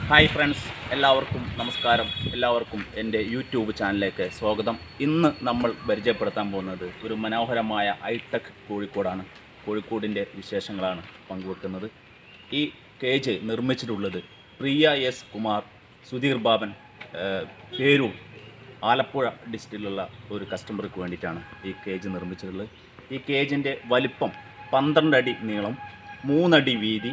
Hi friends എല്ലാവർക്കും നമസ്കാരം എല്ലാവർക്കും എൻ്റെ യൂട്യൂബ് ചാനലിലേക്ക് സ്വാഗതം ഇന്ന് നമ്മൾ പരിചയപ്പെടുത്താൻ പോകുന്നത് ഒരു മനോഹരമായ ഹൈടെക് കോഴിക്കോടാണ് കോഴിക്കോടിൻ്റെ വിശേഷങ്ങളാണ് പങ്കുവെക്കുന്നത് ഈ കേജ് നിർമ്മിച്ചിട്ടുള്ളത് പ്രിയ എസ് കുമാർ സുധീർ ബാബൻ ഏഹ്, പേരൂർ ആലപ്പുഴ ഡിസ്ട്രിക്റ്റിലുള്ള ഒരു കസ്റ്റമർക്ക് വേണ്ടിയിട്ടാണ് ഈ കേജ് നിർമ്മിച്ചിട്ടുള്ളത് ഈ കേജിൻ്റെ വലിപ്പം പന്ത്രണ്ട് അടി നീളം മൂന്നടി വീതി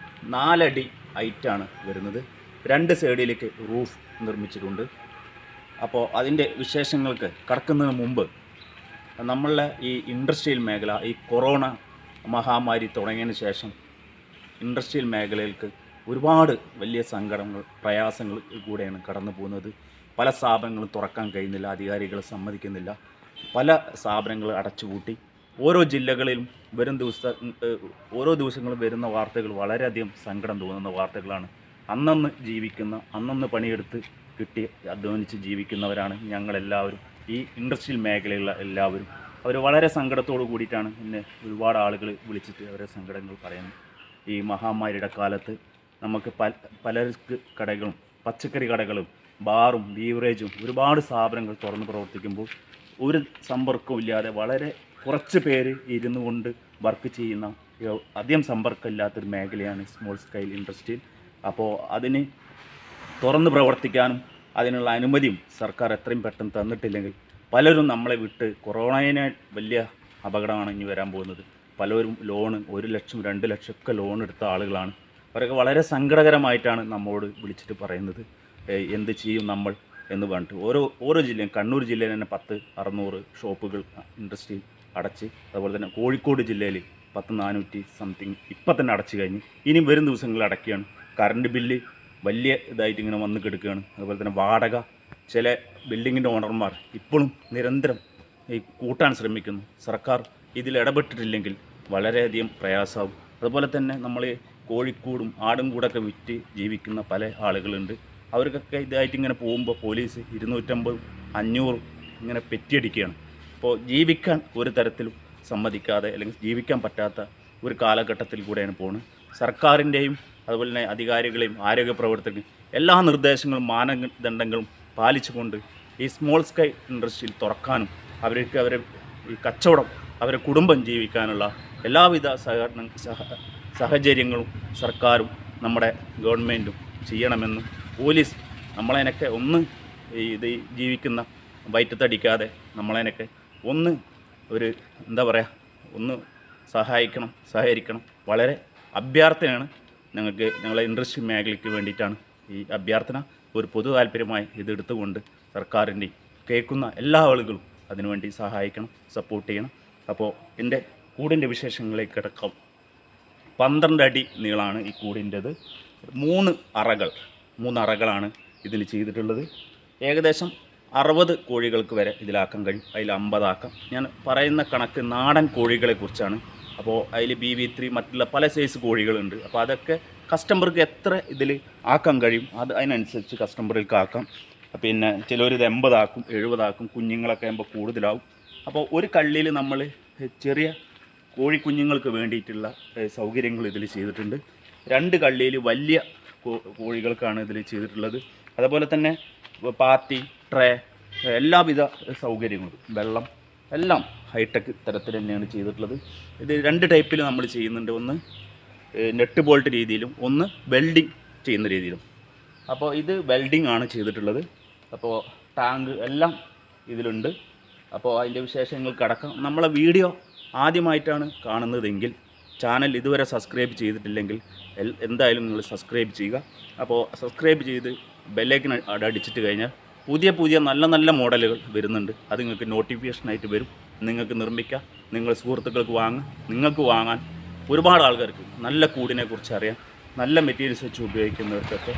നാലടി ഹൈറ്റാണ് വരുന്നത് രണ്ട് സൈഡിലേക്ക് റൂഫ് നിർമ്മിച്ചിട്ടുണ്ട് അപ്പോൾ അതിൻ്റെ വിശേഷങ്ങൾക്ക് കടക്കുന്നതിന് മുമ്പ് നമ്മളുടെ ഈ ഇൻഡസ്ട്രിയൽ മേഖല ഈ കൊറോണ മഹാമാരി തുടങ്ങിയതിന് ശേഷം ഇൻഡസ്ട്രിയൽ മേഖലയിലേക്ക് ഒരുപാട് വലിയ സങ്കടങ്ങൾ പ്രയാസങ്ങൾ കൂടെയാണ് കടന്നു പോകുന്നത് പല സ്ഥാപനങ്ങളും തുറക്കാൻ കഴിയുന്നില്ല അധികാരികൾ സമ്മതിക്കുന്നില്ല പല സ്ഥാപനങ്ങൾ അടച്ചുപൂട്ടി ഓരോ ജില്ലകളിലും വരും ദിവസ ഏഹ് ഓരോ ദിവസങ്ങളും വരുന്ന വാർത്തകൾ വളരെയധികം സങ്കടം തോന്നുന്ന വാർത്തകളാണ് അന്നന്ന് ജീവിക്കുന്ന അന്നന്ന് പണിയെടുത്ത് കിട്ടി അധ്വാനിച്ച് ജീവിക്കുന്നവരാണ് ഞങ്ങളെല്ലാവരും ഈ ഇൻഡസ്ട്രിയൽ മേഖലയിലുള്ള എല്ലാവരും അവർ വളരെ സങ്കടത്തോടു കൂടിയിട്ടാണ് എന്നെ ഒരുപാട് ആളുകൾ വിളിച്ചിട്ട് അവരുടെ സങ്കടങ്ങൾ പറയുന്നത് ഈ മഹാമാരിയുടെ കാലത്ത് നമുക്ക് പല പലർക്ക് കടകളും പച്ചക്കറി കടകളും ബാറും ബീവറേജും ഒരുപാട് സ്ഥാപനങ്ങൾ തുറന്ന് പ്രവർത്തിക്കുമ്പോൾ ഒരു സമ്പർക്കവും ഇല്ലാതെ വളരെ കുറച്ച് പേര് ഇരുന്നു കൊണ്ട് വർക്ക് ചെയ്യുന്ന യോ- അധികം സമ്പർക്കമില്ലാത്തൊരു മേഖലയാണ് സ്മോൾ സ്കെയിൽ ഇൻഡസ്ട്രിയിൽ അപ്പോൾ അതിന് തുറന്ന് പ്രവർത്തിക്കാനും അതിനുള്ള അനുമതിയും സർക്കാർ എത്രയും പെട്ടെന്ന് തന്നിട്ടില്ലെങ്കിൽ പലരും നമ്മളെ വിട്ട് കൊറോണയെ വലിയ അപകടമാണ് ഇനി വരാൻ പോകുന്നത് പലരും ലോണ് ഒരു ലക്ഷം രണ്ട് ലക്ഷം ഒക്കെ ലോൺ എടുത്ത ആളുകളാണ് അവരൊക്കെ വളരെ സങ്കടകരമായിട്ടാണ് നമ്മോട് വിളിച്ചിട്ട് പറയുന്നത് ഏയ് എന്ത് ചെയ്യും നമ്മൾ എന്ന് പറഞ്ഞിട്ട് ഓരോ ഓരോ ജില്ലയും കണ്ണൂർ ജില്ലയിൽ തന്നെ പത്ത് അറുന്നൂറ് ഷോപ്പുകൾ ഇൻഡസ്ട്രി അടച്ച് അതുപോലെ തന്നെ കോഴിക്കോട് ജില്ലയിൽ പത്ത് നാനൂറ്റി സംതിങ് ഇപ്പം തന്നെ അടച്ചു കഴിഞ്ഞ് ഇനി വരും ദിവസങ്ങളിൽ അടയ്ക്കുകയാണ് കറണ്ട് ബില്ല് വലിയ ഇതായിട്ട് ഇങ്ങനെ വന്ന് കിടക്കുകയാണ് അതുപോലെ തന്നെ വാടക ചില ബിൽഡിങ്ങിൻ്റെ ഓണർമാർ ഇപ്പോഴും നിരന്തരം ഈ കൂട്ടാൻ ശ്രമിക്കുന്നു സർക്കാർ ഇതിൽ ഇടപെട്ടിട്ടില്ലെങ്കിൽ വളരെയധികം പ്രയാസമാവും അതുപോലെ തന്നെ നമ്മൾ കോഴിക്കൂടും ആടും കൂടൊക്കെ വിറ്റ് ജീവിക്കുന്ന പല ആളുകളുണ്ട് അവർക്കൊക്കെ ഇതായിട്ട് ഇങ്ങനെ പോകുമ്പോൾ പോലീസ് ഇരുന്നൂറ്റമ്പത് അഞ്ഞൂറ് ഇങ്ങനെ പെറ്റിയടിക്കുകയാണ് അപ്പോൾ ജീവിക്കാൻ ഒരു തരത്തിലും സമ്മതിക്കാതെ അല്ലെങ്കിൽ ജീവിക്കാൻ പറ്റാത്ത ഒരു കാലഘട്ടത്തിൽ കൂടെയാണ് പോകുന്നത് സർക്കാരിൻ്റെയും അതുപോലെ തന്നെ അധികാരികളെയും ആരോഗ്യ പ്രവർത്തകരും എല്ലാ നിർദ്ദേശങ്ങളും മാനദണ്ഡങ്ങളും പാലിച്ചുകൊണ്ട് ഈ സ്മോൾ സ്കൈ ഇൻഡസ്ട്രിയിൽ തുറക്കാനും അവർക്ക് അവരെ ഈ കച്ചവടം അവരെ കുടുംബം ജീവിക്കാനുള്ള എല്ലാവിധ സഹകരണ സഹ സാഹചര്യങ്ങളും സർക്കാരും നമ്മുടെ ഗവൺമെൻറ്റും ചെയ്യണമെന്നും പോലീസ് നമ്മളതിനൊക്കെ ഒന്ന് ഈ ഇത് ജീവിക്കുന്ന വയറ്റത്തടിക്കാതെ നമ്മളതിനൊക്കെ ഒന്ന് ഒരു എന്താ പറയുക ഒന്ന് സഹായിക്കണം സഹകരിക്കണം വളരെ അഭ്യർത്ഥനയാണ് ഞങ്ങൾക്ക് ഞങ്ങളെ ഇൻഡസ്ട്രി മേഖലയ്ക്ക് വേണ്ടിയിട്ടാണ് ഈ അഭ്യർത്ഥന ഒരു പൊതു താല്പര്യമായി ഇതെടുത്തുകൊണ്ട് സർക്കാരിൻ്റെ കേൾക്കുന്ന എല്ലാ ആളുകളും അതിനുവേണ്ടി സഹായിക്കണം സപ്പോർട്ട് ചെയ്യണം അപ്പോൾ എൻ്റെ കൂടിൻ്റെ വിശേഷങ്ങളിലേക്ക് കിടക്കാം പന്ത്രണ്ട് അടി നീളമാണ് ഈ കൂടിൻ്റെത് മൂന്ന് അറകൾ മൂന്ന് അറകളാണ് ഇതിൽ ചെയ്തിട്ടുള്ളത് ഏകദേശം അറുപത് കോഴികൾക്ക് വരെ ഇതിലാക്കാൻ കഴിയും അതിൽ അമ്പതാക്കാം ഞാൻ പറയുന്ന കണക്ക് നാടൻ കോഴികളെ കുറിച്ചാണ് അപ്പോൾ അതിൽ ബി വി ത്രീ മറ്റുള്ള പല സൈസ് കോഴികളുണ്ട് അപ്പോൾ അതൊക്കെ കസ്റ്റമർക്ക് എത്ര ഇതിൽ ആക്കാൻ കഴിയും അത് അതിനനുസരിച്ച് കസ്റ്റമർക്ക് ആക്കാം പിന്നെ ചിലർ ഇത് എൺപതാക്കും എഴുപതാക്കും കുഞ്ഞുങ്ങളൊക്കെ ആകുമ്പോൾ കൂടുതലാവും അപ്പോൾ ഒരു കള്ളിയിൽ നമ്മൾ ചെറിയ കോഴിക്കുഞ്ഞുങ്ങൾക്ക് വേണ്ടിയിട്ടുള്ള ഏഹ്, സൗകര്യങ്ങൾ ഇതിൽ ചെയ്തിട്ടുണ്ട് രണ്ട് കള്ളിയിൽ വലിയ കോ- കോഴികൾക്കാണ് ഇതിൽ ചെയ്തിട്ടുള്ളത് അതുപോലെ തന്നെ വ- പാത്തി ട്രേ ഏഹ്, എല്ലാവിധ സൗകര്യങ്ങളും വെള്ളം എല്ലാം ഹൈടെക് തരത്തിൽ തന്നെയാണ് ചെയ്തിട്ടുള്ളത് ഇത് രണ്ട് ടൈപ്പിൽ നമ്മൾ ചെയ്യുന്നുണ്ട് ഒന്ന് ഏഹ്, നെറ്റ് ബോൾട്ട് രീതിയിലും ഒന്ന് വെൽഡിങ് ചെയ്യുന്ന രീതിയിലും അപ്പോൾ ഇത് വെൽഡിംഗ് ആണ് ചെയ്തിട്ടുള്ളത് അപ്പോൾ ടാങ്ക് എല്ലാം ഇതിലുണ്ട് അപ്പോൾ അതിൻ്റെ വിശേഷങ്ങൾ കടക്കാം നമ്മളെ വീഡിയോ ആദ്യമായിട്ടാണ് കാണുന്നതെങ്കിൽ ചാനൽ ഇതുവരെ സബ്സ്ക്രൈബ് ചെയ്തിട്ടില്ലെങ്കിൽ എൽ- എന്തായാലും നിങ്ങൾ സബ്സ്ക്രൈബ് ചെയ്യുക അപ്പോൾ സബ്സ്ക്രൈബ് ചെയ്ത് ബെല്ലൈക്കൻ അടിച്ചിട്ട് കഴിഞ്ഞാൽ പുതിയ പുതിയ നല്ല നല്ല മോഡലുകൾ വരുന്നുണ്ട് അത് നിങ്ങൾക്ക് നോട്ടിഫിക്കേഷനായിട്ട് വരും നിങ്ങൾക്ക് നിർമ്മിക്കാം നിങ്ങൾ സുഹൃത്തുക്കൾക്ക് വാങ്ങാം നിങ്ങൾക്ക് വാങ്ങാൻ ഒരുപാട് ആൾക്കാർക്ക് നല്ല കൂടിനെ കുറിച്ച് അറിയാം നല്ല മെറ്റീരിയൽസ് വെച്ച് ഉപയോഗിക്കുന്നവർക്കൊക്കെ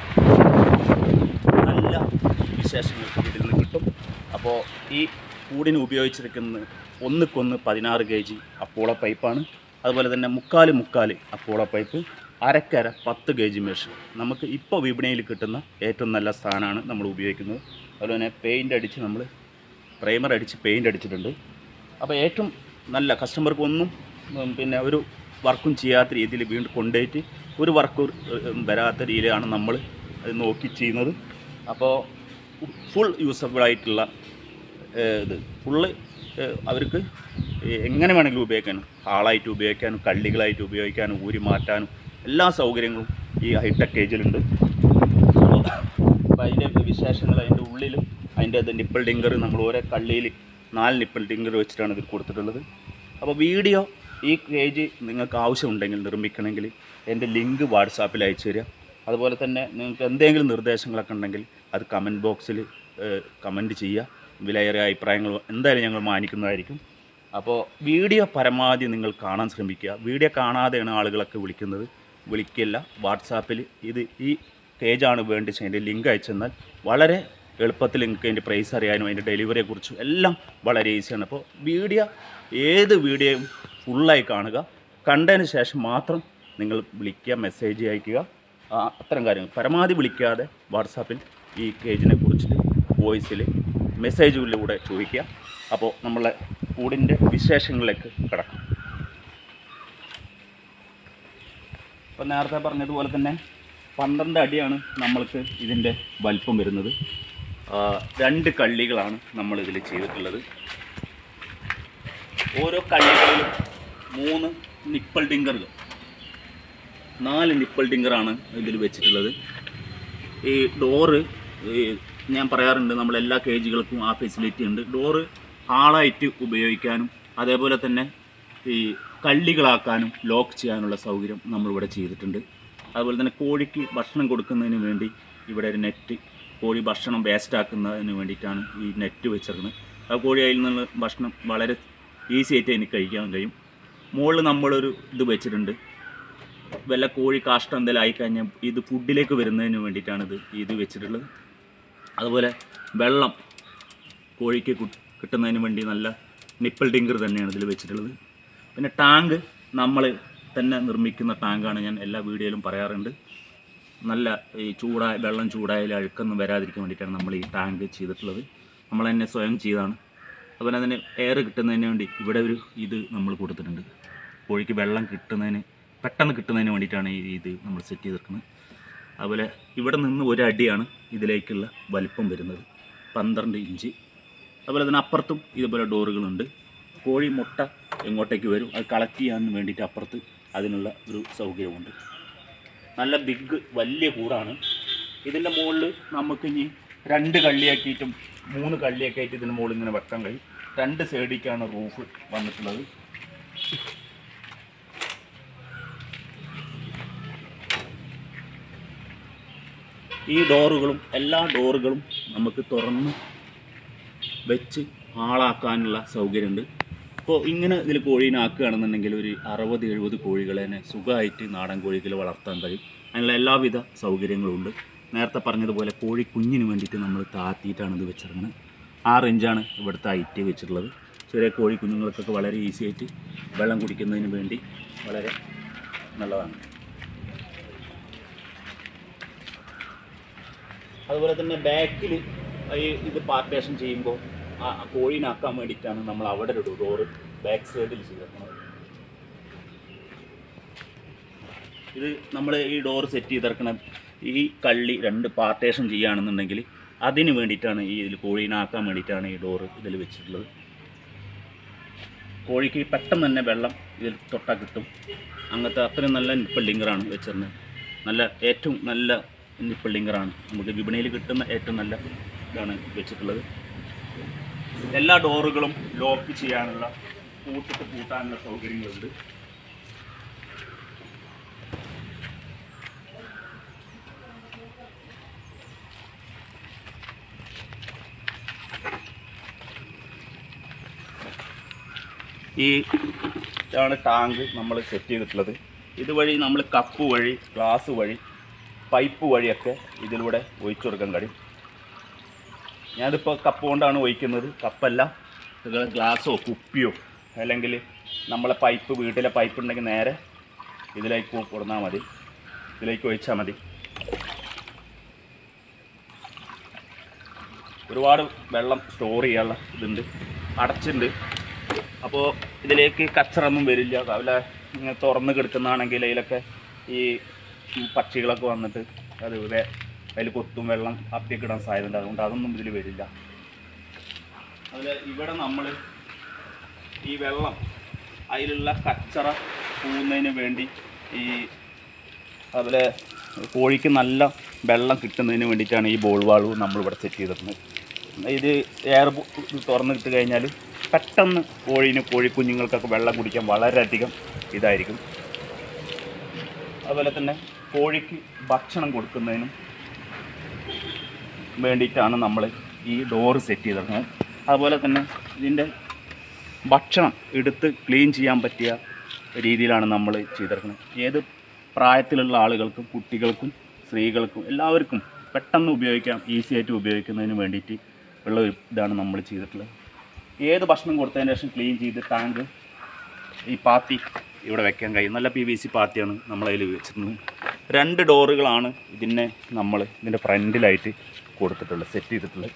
നല്ല വിശേഷങ്ങൾ ഇതിൽ നിന്ന് കിട്ടും അപ്പോൾ ഈ കൂടിന് ഉപയോഗിച്ചിരിക്കുന്നത് ഒന്നുക്കൊന്ന് പതിനാറ് കെ ജി അപ്പോള പൈപ്പാണ് അതുപോലെ തന്നെ മുക്കാല് മുക്കാല് അപ്പോള പൈപ്പ് അരക്കര പത്ത് കെ ജി മെഷ് നമുക്ക് ഇപ്പോൾ വിപണിയിൽ കിട്ടുന്ന ഏറ്റവും നല്ല സാധനമാണ് നമ്മൾ ഉപയോഗിക്കുന്നത് അതുപോലെ തന്നെ പെയിൻ്റ് അടിച്ച് നമ്മൾ പ്രൈമർ അടിച്ച് പെയിൻ്റ് അടിച്ചിട്ടുണ്ട് അപ്പോൾ ഏറ്റവും നല്ല കസ്റ്റമർക്ക് ഒന്നും ഉം, പിന്നെ ഒരു വർക്കും ചെയ്യാത്ത രീതിയിൽ വീണ്ടും കൊണ്ടുപോയിട്ട് ഒരു വർക്ക് വരാത്ത രീതിയിലാണ് നമ്മൾ അത് നോക്കി ചെയ്യുന്നത് അപ്പോൾ ഫുൾ യൂസബിൾ ആയിട്ടുള്ള ഏഹ്, ഇത് ഫുള്ള് ഏഹ്, അവർക്ക് എങ്ങനെ വേണമെങ്കിലും ഉപയോഗിക്കാനും ഹാളായിട്ട് ഉപയോഗിക്കാനും കള്ളികളായിട്ട് ഉപയോഗിക്കാനും ഊരി മാറ്റാനും എല്ലാ സൗകര്യങ്ങളും ഈ ഹൈടെക് കേജിലുണ്ട് അപ്പോൾ അതിൻ്റെ വിശേഷങ്ങൾ അതിൻ്റെ ഉള്ളിൽ അതിൻ്റെ അത് നിപ്പിൾ ഡിങ്കർ നമ്മൾ ഓരോ കള്ളിയിൽ നാല് നിപ്പിൾ ഡിങ്കർ വെച്ചിട്ടാണ് ഇതിൽ കൊടുത്തിട്ടുള്ളത് അപ്പോൾ വീഡിയോ ഈ പേജ് നിങ്ങൾക്ക് ആവശ്യമുണ്ടെങ്കിൽ നിർമ്മിക്കണമെങ്കിൽ എൻ്റെ ലിങ്ക് വാട്സാപ്പിൽ അയച്ചു തരിക അതുപോലെ തന്നെ നിങ്ങൾക്ക് എന്തെങ്കിലും നിർദ്ദേശങ്ങളൊക്കെ ഉണ്ടെങ്കിൽ അത് കമൻറ്റ് ബോക്സിൽ കമൻറ്റ് ചെയ്യുക വിലയേറിയ അഭിപ്രായങ്ങൾ എന്തായാലും ഞങ്ങൾ മാനിക്കുന്നതായിരിക്കും അപ്പോൾ വീഡിയോ പരമാവധി നിങ്ങൾ കാണാൻ ശ്രമിക്കുക വീഡിയോ കാണാതെയാണ് ആളുകളൊക്കെ വിളിക്കുന്നത് വിളിക്കില്ല വാട്സാപ്പിൽ ഇത് ഈ പേജാണ് വേണ്ടി അതിൻ്റെ ലിങ്ക് അയച്ചെന്നാൽ വളരെ എളുപ്പത്തിൽ നിങ്ങൾക്ക് അതിൻ്റെ പ്രൈസ് അറിയാനും അതിൻ്റെ ഡെലിവറിയെക്കുറിച്ചും എല്ലാം വളരെ ഈസിയാണ് അപ്പോൾ വീഡിയോ ഏത് വീഡിയോയും ഫുള്ളായി കാണുക കണ്ടതിന് ശേഷം മാത്രം നിങ്ങൾ വിളിക്കുക മെസ്സേജ് അയക്കുക ആ, അത്തരം കാര്യങ്ങൾ പരമാവധി വിളിക്കാതെ വാട്സാപ്പിൽ ഈ കേജിനെ കുറിച്ചിട്ട് വോയിസിൽ മെസ്സേജിലൂടെ ചോദിക്കുക അപ്പോൾ നമ്മളെ കൂടിൻ്റെ വിശേഷങ്ങളിലേക്ക് കിടക്കും ഇപ്പം നേരത്തെ പറഞ്ഞതുപോലെ തന്നെ പന്ത്രണ്ട് അടിയാണ് നമ്മൾക്ക് ഇതിൻ്റെ വലിപ്പം വരുന്നത് ആ, രണ്ട് കള്ളികളാണ് നമ്മൾ ഇതിൽ ചെയ്തിട്ടുള്ളത് ഓരോ കള്ളികളിലും മൂന്ന് നിപ്പൽ ഡിങ്കറുകൾ നാല് നിപ്പൽ ഡിങ്കറാണ് ഇതിൽ വെച്ചിട്ടുള്ളത് ഈ ഡോറ് ഈ ഞാൻ പറയാറുണ്ട് നമ്മൾ എല്ലാ കേജുകൾക്കും ആ ഫെസിലിറ്റി ഉണ്ട് ഡോറ് ഹാളായിട്ട് ഉപയോഗിക്കാനും അതേപോലെ തന്നെ ഈ കള്ളികളാക്കാനും ലോക്ക് ചെയ്യാനുള്ള സൗകര്യം നമ്മളിവിടെ ചെയ്തിട്ടുണ്ട് അതുപോലെ തന്നെ കോഴിക്ക് ഭക്ഷണം കൊടുക്കുന്നതിന് വേണ്ടി ഇവിടെ ഒരു നെറ്റ് കോഴി ഭക്ഷണം വേസ്റ്റ് ആക്കുന്നതിന് വേണ്ടിയിട്ടാണ് ഈ നെറ്റ് വെച്ചിരിക്കുന്നത് ആ കോഴി അതിൽ നിന്ന് ഭക്ഷണം വളരെ ഈസി ആയിട്ട് എനിക്ക് കഴിക്കാൻ കഴിയും മുകളിൽ നമ്മളൊരു ഇത് വെച്ചിട്ടുണ്ട് വല്ല കോഴി കാഷ്ടം എന്തെങ്കിലും ആയിക്കഴിഞ്ഞാൽ ഇത് ഫുഡിലേക്ക് വരുന്നതിന് വേണ്ടിയിട്ടാണ് ഇത് ഇത് വെച്ചിട്ടുള്ളത് അതുപോലെ വെള്ളം കോഴിക്ക് കു- കിട്ടുന്നതിന് വേണ്ടി നല്ല നിപ്പിൾ ഡിങ്കർ തന്നെയാണ് ഇതിൽ വെച്ചിട്ടുള്ളത് പിന്നെ ടാങ്ക് നമ്മൾ തന്നെ നിർമ്മിക്കുന്ന ടാങ്കാണ് ഞാൻ എല്ലാ വീഡിയോയിലും പറയാറുണ്ട് നല്ല ഈ ചൂടായ വെള്ളം ചൂടായാലും അഴുക്കൊന്നും വരാതിരിക്കാൻ വേണ്ടിയിട്ടാണ് നമ്മൾ ഈ ടാങ്ക് ചെയ്തിട്ടുള്ളത് നമ്മൾ തന്നെ സ്വയം ചെയ്താണ് അതുപോലെ അതിന് എയർ കിട്ടുന്നതിന് വേണ്ടി ഇവിടെ ഒരു ഇത് നമ്മൾ കൊടുത്തിട്ടുണ്ട് കോഴിക്ക് വെള്ളം കിട്ടുന്നതിന് പെട്ടെന്ന് കിട്ടുന്നതിന് വേണ്ടിയിട്ടാണ് ഈ ഇത് നമ്മൾ സെറ്റ് ചെയ്തിരിക്കുന്നത് അതുപോലെ ഇവിടെ നിന്ന് ഒരു അടിയാണ് ഇതിലേക്കുള്ള വലിപ്പം വരുന്നത് പന്ത്രണ്ട് ഇഞ്ച് അതുപോലെ തന്നെ അപ്പുറത്തും ഇതുപോലെ ഡോറുകളുണ്ട് കോഴി മുട്ട എങ്ങോട്ടേക്ക് വരും അത് കളക്ട് ചെയ്യാൻ വേണ്ടിയിട്ട് അപ്പുറത്ത് അതിനുള്ള ഒരു സൗകര്യമുണ്ട് നല്ല ബിഗ് വലിയ കൂടാണ് ഇതിൻ്റെ മുകളിൽ നമുക്ക് ഇനി രണ്ട് കള്ളിയാക്കിയിട്ടും മൂന്ന് കള്ളിയൊക്കെ ആയിട്ട് ഇതിൻ്റെ മുകളിൽ ഇങ്ങനെ വെക്കാൻ കഴിയും രണ്ട് സൈഡിലേക്കാണ് റൂഫ് വന്നിട്ടുള്ളത് ഈ ഡോറുകളും എല്ലാ ഡോറുകളും നമുക്ക് തുറന്ന് വെച്ച് ആളാക്കാനുള്ള സൗകര്യമുണ്ട് അപ്പോൾ ഇങ്ങനെ ഇതിൽ കോഴീനെ ആക്കുകയാണെന്നുണ്ടെങ്കിൽ ഒരു അറുപത് എഴുപത് കോഴികളെ തന്നെ സുഖമായിട്ട് നാടൻ കോഴികൾ വളർത്താൻ കഴിയും അതിനുള്ള എല്ലാവിധ സൗകര്യങ്ങളും ഉണ്ട് നേരത്തെ പറഞ്ഞതുപോലെ കോഴി കുഞ്ഞിന് വേണ്ടിയിട്ട് നമ്മൾ താത്തിയിട്ടാണ് ഇത് വെച്ചിരിക്കുന്നത് ആറ് ഇഞ്ചാണ് ഇവിടുത്തെ ഹൈറ്റ് വെച്ചിട്ടുള്ളത് ചെറിയ കോഴി കുഞ്ഞുങ്ങൾക്കൊക്കെ വളരെ ഈസി ആയിട്ട് വെള്ളം കുടിക്കുന്നതിന് വേണ്ടി വളരെ നല്ലതാണ് അതുപോലെ തന്നെ ബാക്കിൽ ഈ ഇത് പാർട്ടേഷൻ ചെയ്യുമ്പോൾ ആ ആ കോഴീനാക്കാൻ വേണ്ടിയിട്ടാണ് നമ്മൾ അവിടെ ഒരു ഡോറ് ബാക്ക് സൈഡിൽ ചെയ്തിരിക്കുന്നത് ഇത് നമ്മൾ ഈ ഡോർ സെറ്റ് ചെയ്തിറക്കണം ഈ കള്ളി രണ്ട് പാർട്ടേഷൻ ചെയ്യുകയാണെന്നുണ്ടെങ്കിൽ അതിന് വേണ്ടിയിട്ടാണ് ഈ ഇതിൽ കോഴീനാക്കാൻ വേണ്ടിയിട്ടാണ് ഈ ഡോറ് ഇതിൽ വെച്ചിട്ടുള്ളത് കോഴിക്ക് പെട്ടെന്ന് തന്നെ വെള്ളം ഇതിൽ തൊട്ടാൽ കിട്ടും അങ്ങനത്തെ അത്രയും നല്ല നിപ്പിൾ ലിങ്കറാണ് വെച്ചിരുന്നത് നല്ല ഏറ്റവും നല്ല നിപ്പിൾ ലിങ്കറാണ് നമുക്ക് വിപണിയിൽ കിട്ടുന്ന ഏറ്റവും നല്ല ഇതാണ് വെച്ചിട്ടുള്ളത് എല്ലാ ഡോറുകളും ലോക്ക് ചെയ്യാനുള്ള പൂട്ടിട്ട് പൂട്ടാനുള്ള സൗകര്യങ്ങളുണ്ട് ഈ ഇതാണ് ടാങ്ക് നമ്മൾ സെറ്റ് ചെയ്തിട്ടുള്ളത് ഇതുവഴി നമ്മൾ കപ്പ് വഴി ഗ്ലാസ് വഴി പൈപ്പ് വഴിയൊക്കെ ഇതിലൂടെ ഒഴിച്ചു കൊടുക്കാൻ കഴിയും ഞാനിപ്പോൾ കപ്പ് കൊണ്ടാണ് ഒഴിക്കുന്നത് കപ്പല്ല ഇത് ഗ്ലാസ്സോ കുപ്പിയോ അല്ലെങ്കിൽ നമ്മളെ പൈപ്പ് വീട്ടിലെ പൈപ്പ് ഉണ്ടെങ്കിൽ നേരെ ഇതിലേക്ക് കൊടുന്നാൽ മതി ഇതിലേക്ക് ഒഴിച്ചാൽ മതി ഒരുപാട് വെള്ളം സ്റ്റോർ ചെയ്യാനുള്ള ഇതുണ്ട് അടച്ചുണ്ട് അപ്പോൾ ഇതിലേക്ക് കച്ചറൊന്നും വരില്ല രാവിലെ ഇങ്ങനെ തുറന്ന് കിടക്കുന്നതാണെങ്കിൽ അതിലൊക്കെ ഈ പക്ഷികളൊക്കെ വന്നിട്ട് അത് വേ അതിൽ കൊത്തും വെള്ളം അപ്പിയൊക്കെ ഇടാൻ സാധ്യതയുണ്ട് അതുകൊണ്ട് അതൊന്നും ഇതിൽ വരില്ല അതുപോലെ ഇവിടെ നമ്മൾ ഈ വെള്ളം അതിലുള്ള കച്ചറ പോകുന്നതിന് വേണ്ടി ഈ അതുപോലെ കോഴിക്ക് നല്ല വെള്ളം കിട്ടുന്നതിന് വേണ്ടിയിട്ടാണ് ഈ ബോൾ വാൾവ് നമ്മളിവിടെ സെറ്റ് ചെയ്തിട്ടുണ്ട് ഇത് എയർ തുറന്നിട്ട് കഴിഞ്ഞാൽ പെട്ടെന്ന് കോഴീന് കോഴിക്കുഞ്ഞുങ്ങൾക്കൊക്കെ വെള്ളം കുടിക്കാൻ വളരെയധികം ഇതായിരിക്കും അതുപോലെ തന്നെ കോഴിക്ക് ഭക്ഷണം കൊടുക്കുന്നതിനും വേണ്ടിയിട്ടാണ് നമ്മൾ ഈ ഡോറ് സെറ്റ് ചെയ്തിരിക്കുന്നത് അതുപോലെ തന്നെ ഇതിൻ്റെ ഭക്ഷണം എടുത്ത് ക്ലീൻ ചെയ്യാൻ പറ്റിയ രീതിയിലാണ് നമ്മൾ ചെയ്തിരിക്കുന്നത് ഏത് പ്രായത്തിലുള്ള ആളുകൾക്കും കുട്ടികൾക്കും സ്ത്രീകൾക്കും എല്ലാവർക്കും പെട്ടെന്ന് ഉപയോഗിക്കാം ഈസി ആയിട്ട് ഉപയോഗിക്കുന്നതിന് വേണ്ടിയിട്ട് ഉള്ള ഒരു ഇതാണ് നമ്മൾ ചെയ്തിട്ടുള്ളത് ഏത് ഭക്ഷണം കൊടുത്തതിന് ശേഷം ക്ലീൻ ചെയ്ത് ടാങ്ക് ഈ പാത്തി ഇവിടെ വെക്കാൻ കഴിയും നല്ല പി വി സി പാത്തിയാണ് നമ്മളതിൽ വെച്ചിരുന്നത് രണ്ട് ഡോറുകളാണ് ഇതിനെ നമ്മൾ ഇതിൻ്റെ ഫ്രണ്ടിലായിട്ട് കൊടുത്തിട്ടുള്ളത് സെറ്റ് ചെയ്തിട്ടുള്ളത്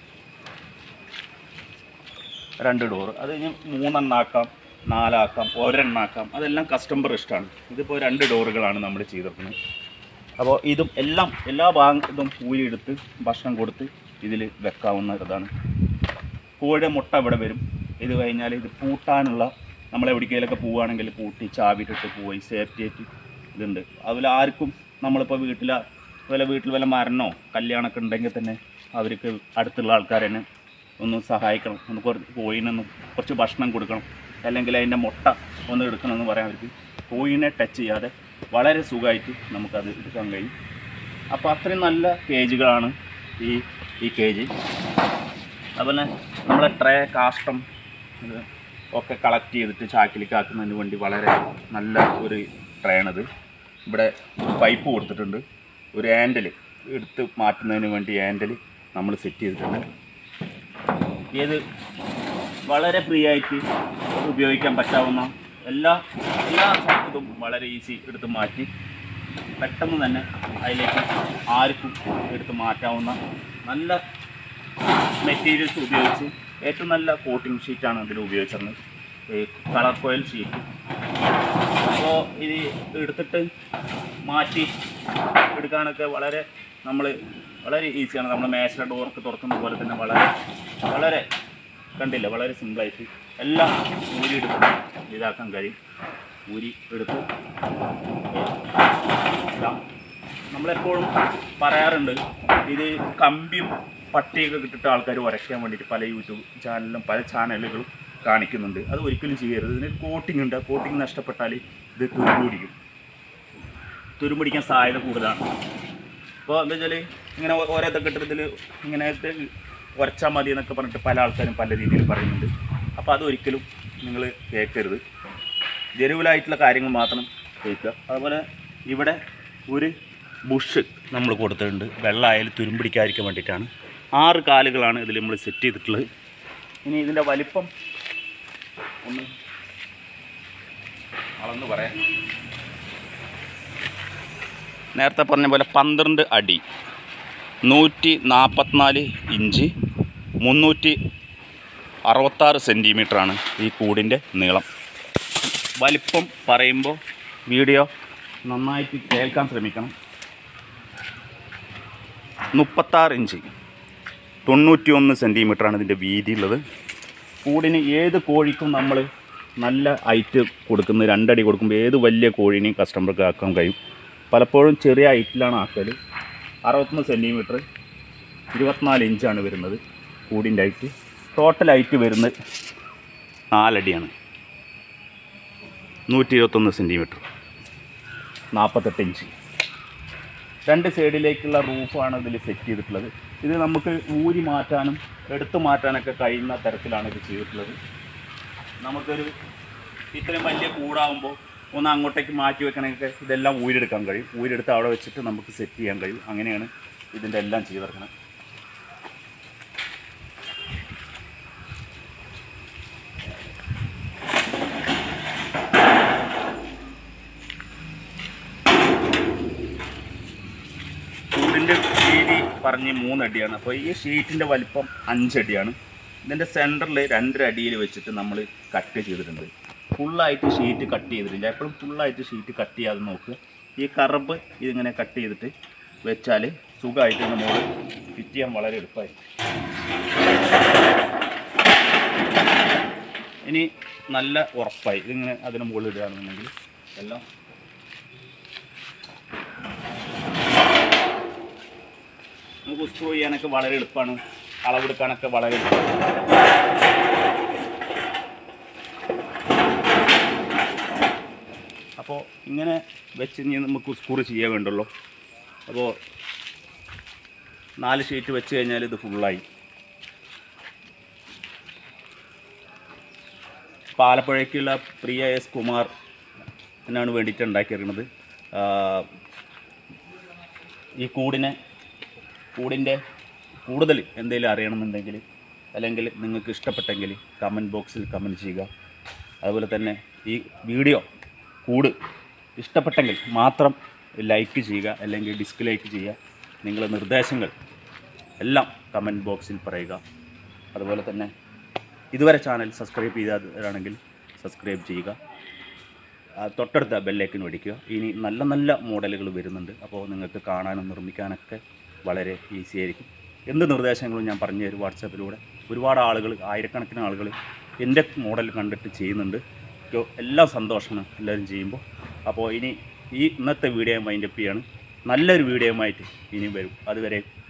രണ്ട് ഡോറ് അത് ഇനി മൂന്നെണ്ണാക്കാം നാലാക്കാം ഒരെണ്ണാക്കാം അതെല്ലാം കസ്റ്റമർ ഇഷ്ടമാണ് ഇതിപ്പോൾ രണ്ട് ഡോറുകളാണ് നമ്മൾ ചെയ്തിരിക്കുന്നത് അപ്പോൾ ഇതും എല്ലാം എല്ലാ ഭാഗം ഇതും ഊരിയെടുത്ത് ഭക്ഷണം കൊടുത്ത് ഇതിൽ വെക്കാവുന്ന ഇതാണ് കോഴിയുടെ മുട്ട ഇവിടെ വരും ഇത് കഴിഞ്ഞാൽ ഇത് പൂട്ടാനുള്ള നമ്മൾ എവിടേക്കെങ്കിലൊക്കെ പോവുകയാണെങ്കിൽ പൂട്ടി ചാവിട്ടിട്ട് പോയി സേഫ്റ്റി ആയിട്ട് ഇതുണ്ട് അതുപോലെ ആർക്കും നമ്മളിപ്പോൾ വീട്ടിൽ വല്ല വീട്ടിൽ വല്ല മരണോ കല്യാണമൊക്കെ ഉണ്ടെങ്കിൽ തന്നെ അവർക്ക് അടുത്തുള്ള ആൾക്കാർ തന്നെ ഒന്ന് സഹായിക്കണം ഒന്ന് കുറച്ച് കോഴിനൊന്ന് കുറച്ച് ഭക്ഷണം കൊടുക്കണം അല്ലെങ്കിൽ അതിൻ്റെ മുട്ട ഒന്ന് എടുക്കണമെന്ന് പറയാൻ അവർക്ക് കോഴിനെ ടച്ച് ചെയ്യാതെ വളരെ സുഖമായിട്ട് നമുക്കത് എടുക്കാൻ കഴിയും അപ്പോൾ അത്രയും നല്ല കേജുകളാണ് ഈ ഈ കേജ് അതുപോലെ നമ്മളെ ട്രേ കാഷ്ടം ഇത് ഒക്കെ കളക്ട് ചെയ്തിട്ട് ചാക്കിലേക്ക് ആക്കുന്നതിന് വേണ്ടി വളരെ നല്ല ഒരു ട്രേ ആണിത് ഇവിടെ പൈപ്പ് കൊടുത്തിട്ടുണ്ട് ഒരു ഹാൻഡിൽ എടുത്ത് മാറ്റുന്നതിന് വേണ്ടി ഹാൻഡിൽ നമ്മൾ സെറ്റ് ചെയ്തിട്ടുണ്ട് ഏത് വളരെ ഫ്രീ ആയിട്ട് ഉപയോഗിക്കാൻ പറ്റാവുന്ന എല്ലാ എല്ലാ ഇതും വളരെ ഈസി എടുത്ത് മാറ്റി പെട്ടെന്ന് തന്നെ അതിലേക്ക് ആർക്കും എടുത്ത് മാറ്റാവുന്ന നല്ല മെറ്റീരിയൽസ് ഉപയോഗിച്ച് ഏറ്റവും നല്ല കോട്ടിംഗ് ഷീറ്റാണ് ഇതിൽ ഉപയോഗിച്ചിരുന്നത് ഈ കളർ കോയിൽ ഷീറ്റ് അപ്പോൾ ഇത് എടുത്തിട്ട് മാറ്റി എടുക്കാനൊക്കെ വളരെ നമ്മൾ വളരെ ഈസിയാണ് നമ്മൾ മേശ ഡോറൊക്കെ തുറക്കുന്ന പോലെ തന്നെ വളരെ വളരെ കണ്ടില്ല വളരെ സിമ്പിളായിട്ട് എല്ലാം ഊരി എടുത്ത് ഇതാക്കാൻ കഴിയും ഊരി എടുത്ത് ഇതാ. നമ്മളെപ്പോഴും പറയാറുണ്ട് ഇത് കമ്പിയും പട്ടിയൊക്കെ കിട്ടിട്ട് ആൾക്കാർ ഉരയ്ക്കാൻ വേണ്ടിയിട്ട് പല യൂട്യൂബ് ചാനലിലും പല ചാനലുകളും കാണിക്കുന്നുണ്ട് അത് ഒരിക്കലും ചെയ്യരുത് ഇതിന് കോട്ടിംഗ് ഉണ്ട് ആ കോട്ടിംഗ് നഷ്ടപ്പെട്ടാൽ ഇത് തുരുമ്പിടിക്കും തുരുമ്പിടിക്കാൻ സാധ്യത കൂടുതലാണ് അപ്പോൾ എന്താ വെച്ചാൽ ഇങ്ങനെ ഓ- ഓരോ ഇതൊക്കെ ഇട്ടിട്ട് ഇതിൽ ഇങ്ങനെ ഇത് ഉരച്ചാൽ മതി എന്നൊക്കെ പറഞ്ഞിട്ട് പല ആൾക്കാരും പല രീതിയിൽ പറയുന്നുണ്ട് അപ്പോൾ അതൊരിക്കലും നിങ്ങൾ കേൾക്കരുത് ജനുവലായിട്ടുള്ള കാര്യങ്ങൾ മാത്രം കേൾക്കുക അതുപോലെ ഇവിടെ ഒരു ബുഷ് നമ്മൾ കൊടുത്തിട്ടുണ്ട് വെള്ളമായാലും തുരുമ്പിടിക്കാതിരിക്കാൻ വേണ്ടിയിട്ടാണ് ആറ് കാലുകളാണ് ഇതിൽ നമ്മൾ സെറ്റ് ചെയ്തിട്ടുള്ളത് ഇനി ഇതിൻ്റെ വലിപ്പം ഒന്ന് അളന്ന് പറയാം നേരത്തെ പറഞ്ഞ പോലെ പന്ത്രണ്ട് അടി നൂറ്റി നാൽപ്പത്തിനാല് ഇഞ്ച് മുന്നൂറ്റി അറുപത്താറ് സെൻറ്റിമീറ്ററാണ് ഈ കൂടിൻ്റെ നീളം വലിപ്പം പറയുമ്പോൾ വീഡിയോ നന്നായിട്ട് കേൾക്കാൻ ശ്രമിക്കണം മുപ്പത്താറ് ഇഞ്ച് തൊണ്ണൂറ്റി ഒന്ന് സെൻറ്റിമീറ്ററാണ് ഇതിൻ്റെ വീതിയുള്ളത് കൂടിന് ഏത് കോഴിക്കും നമ്മൾ നല്ല ഹൈറ്റ് കൊടുക്കുന്നത് രണ്ടടി കൊടുക്കുമ്പോൾ ഏത് വലിയ കോഴീനെയും കസ്റ്റമർക്ക് ആക്കാൻ കഴിയും പലപ്പോഴും ചെറിയ ഹൈറ്റിലാണ് ആക്കൽ അറുപത്തൊന്ന് സെൻറ്റിമീറ്റർ ഇരുപത്തിനാല് ഇഞ്ചാണ് വരുന്നത് കൂടിൻ്റെ ഹൈറ്റ് ടോട്ടൽ ഹൈറ്റ് വരുന്നത് നാലടിയാണ് നൂറ്റി ഇരുപത്തൊന്ന് സെൻറ്റിമീറ്റർ നാൽപ്പത്തെട്ട് ഇഞ്ച് രണ്ട് സൈഡിലേക്കുള്ള റൂഫാണ് ഇതിൽ സെറ്റ് ചെയ്തിട്ടുള്ളത് ഇത് നമുക്ക് ഊരി മാറ്റാനും എടുത്തു മാറ്റാനൊക്കെ കഴിയുന്ന തരത്തിലാണ് ഇത് ചെയ്തിട്ടുള്ളത് നമുക്കൊരു ഇത്രയും വലിയ കൂടാകുമ്പോൾ ഒന്ന് അങ്ങോട്ടേക്ക് മാറ്റി വെക്കണമെങ്കിൽ ഇതെല്ലാം ഊരെടുക്കാൻ കഴിയും ഊരെടുത്ത് അവിടെ വെച്ചിട്ട് നമുക്ക് സെറ്റ് ചെയ്യാൻ കഴിയും അങ്ങനെയാണ് ഇതിൻ്റെ എല്ലാം ചെയ്തിറക്കുന്നത് കൂടിൻ്റെ വീതി പറഞ്ഞ് മൂന്നടിയാണ് അപ്പോൾ ഈ ഷീറ്റിൻ്റെ വലിപ്പം അഞ്ചടിയാണ് ഇതിൻ്റെ സെൻറ്ററിൽ രണ്ടര അടിയിൽ വെച്ചിട്ട് നമ്മൾ കട്ട് ചെയ്തിട്ടുണ്ട് ഫുള്ളായിട്ട് ഷീറ്റ് കട്ട് ചെയ്തിട്ടില്ല എപ്പോഴും ഫുള്ളായിട്ട് ഷീറ്റ് കട്ട് ചെയ്യാതെ നോക്കുക ഈ കറബ് ഇതിങ്ങനെ കട്ട് ചെയ്തിട്ട് വെച്ചാൽ സുഖമായിട്ട് ഇതിൻ്റെ മുകളിൽ ഫിറ്റ് ചെയ്യാൻ വളരെ എളുപ്പമായി ഇനി നല്ല ഉറപ്പായി ഇതിങ്ങനെ അതിന് മുകളിൽ ഇടുകയാണെന്നുണ്ടെങ്കിൽ എല്ലാം നമുക്ക് സ്ക്രൂ ചെയ്യാനൊക്കെ വളരെ എളുപ്പമാണ് അളവെടുക്കാനൊക്കെ വളരെ എളുപ്പമാണ് അപ്പോൾ ഇങ്ങനെ വെച്ച് ഇനി നമുക്ക് സ്ക്രൂ ചെയ്യാൻ വേണ്ടുള്ളൂ അപ്പോൾ നാല് ഷീറ്റ് വെച്ച് കഴിഞ്ഞാൽ ഇത് ഫുള്ളായി അപ്പോൾ ആലപ്പുഴയ്ക്കുള്ള പ്രിയ എസ് കുമാർ എന്നാണ് വേണ്ടിയിട്ട് ഉണ്ടാക്കിയിരിക്കുന്നത് ആ, ഈ കൂടിനെ കൂടിൻ്റെ കൂടുതൽ എന്തെങ്കിലും അറിയണമെന്നുണ്ടെങ്കിൽ അല്ലെങ്കിൽ നിങ്ങൾക്ക് ഇഷ്ടപ്പെട്ടെങ്കിൽ കമൻറ്റ് ബോക്സിൽ കമൻറ്റ് ചെയ്യുക അതുപോലെ തന്നെ ഈ വീഡിയോ കൂട് ഇഷ്ടപ്പെട്ടെങ്കിൽ മാത്രം ലൈക്ക് ചെയ്യുക അല്ലെങ്കിൽ ഡിസ്ലൈക്ക് ചെയ്യുക നിങ്ങളുടെ നിർദ്ദേശങ്ങൾ എല്ലാം കമൻറ്റ് ബോക്സിൽ പറയുക അതുപോലെ തന്നെ ഇതുവരെ ചാനൽ സബ്സ്ക്രൈബ് ചെയ്തവരാണെങ്കിൽ സബ്സ്ക്രൈബ് ചെയ്യുക ആ, തൊട്ടടുത്ത ബെല്ലേക്കിന് മേടിക്കുക ഇനി നല്ല നല്ല മോഡലുകൾ വരുന്നുണ്ട് അപ്പോൾ നിങ്ങൾക്ക് കാണാനും നിർമ്മിക്കാനൊക്കെ വളരെ ഈസി ആയിരിക്കും എന്ത് നിർദ്ദേശങ്ങളും ഞാൻ പറഞ്ഞു തരും വാട്സാപ്പിലൂടെ ഒരുപാട് ആളുകൾ ആയിരക്കണക്കിന് ആളുകൾ എൻ്റെ മോഡൽ കണ്ടിട്ട് ചെയ്യുന്നുണ്ട് എനിക്ക് എല്ലാം സന്തോഷമാണ് എല്ലാവരും ചെയ്യുമ്പോൾ അപ്പോൾ ഇനി ഈ ഇന്നത്തെ വീഡിയോ മൈൻഡപ്പ് ചെയ്യാണ് നല്ലൊരു വീഡിയോയുമായിട്ട് ഇനിയും വരും അതുവരെ